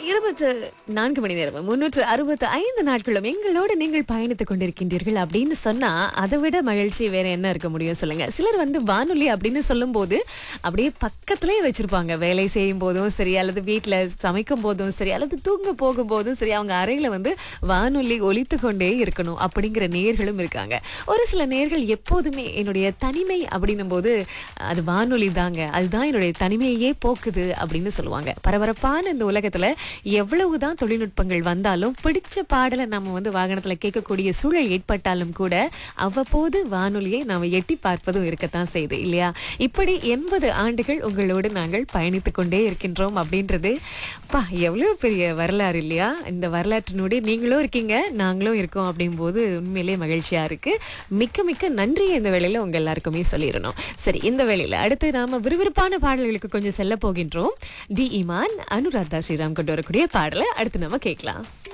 இருபத்து நான்கு மணி நேரம் முன்னூற்று அறுபத்து ஐந்து நாட்களும் எங்களோடு நீங்கள் பயணித்துக் கொண்டிருக்கின்றீர்கள் அப்படின்னு சொன்னா அதை விட மகிழ்ச்சி வேற என்ன இருக்க முடியும் சொல்லுங்க சிலர் வந்து வானொலி அப்படின்னு சொல்லும்போது அப்படியே பக்கத்திலே வச்சிருப்பாங்க வேலை செய்யும் போதும் சரி அல்லது வீட்டுல சமைக்கும் போதும் சரி அல்லது தூங்க போகும் போதும் சரி அவங்க அறையில வந்து வானொலி ஒலித்து கொண்டே இருக்கணும் அப்படிங்கிற நேர்களும் இருக்காங்க ஒரு சில நேர்கள் எப்போதுமே என்னுடைய தனிமை அப்படின்னும் போது அது வானொலி தாங்க அதுதான் என்னுடைய தனிமையே போக்குது அப்படின்னு சொல்லுவாங்க பரபரப்பான இந்த உலகத்துல எவ்வளவுதான் தொழில்நுட்பங்கள் வந்தாலும் பிடிச்ச பாடலை நம்ம வந்து வாகனத்துல கேட்கக்கூடிய சூழல் ஏற்பட்டாலும் கூட அவ்வப்போது வானொலியை நாம எட்டி பார்ப்பதும் இருக்கத்தான் செய்யுது இல்லையா இப்படி எண்பது ஆண்டுகள் உங்களோடு நாங்கள் பயணித்துக் கொண்டே இருக்கின்றோம் அப்படின்றது பா எவ்வளவு பெரிய வரலாறு இல்லையா இந்த வரலாற்றினுடைய நீங்களும் இருக்கீங்க நாங்களும் இருக்கோம் அப்படிங்கும்போது உண்மையிலே மகிழ்ச்சியா இருக்கு மிக்க மிக்க நன்றி இந்த வேளையில உங்க எல்லாருக்குமே சொல்லிடணும் சரி இந்த வேளையில அடுத்து நாம விறுவிறுப்பான பாடல்களுக்கு கொஞ்சம் செல்ல போகின்றோம் டி இமான் அனுராதா ஸ்ரீராம் கொண்டு வரக்கூடிய பாடலை அடுத்து நம்ம கேட்கலாம்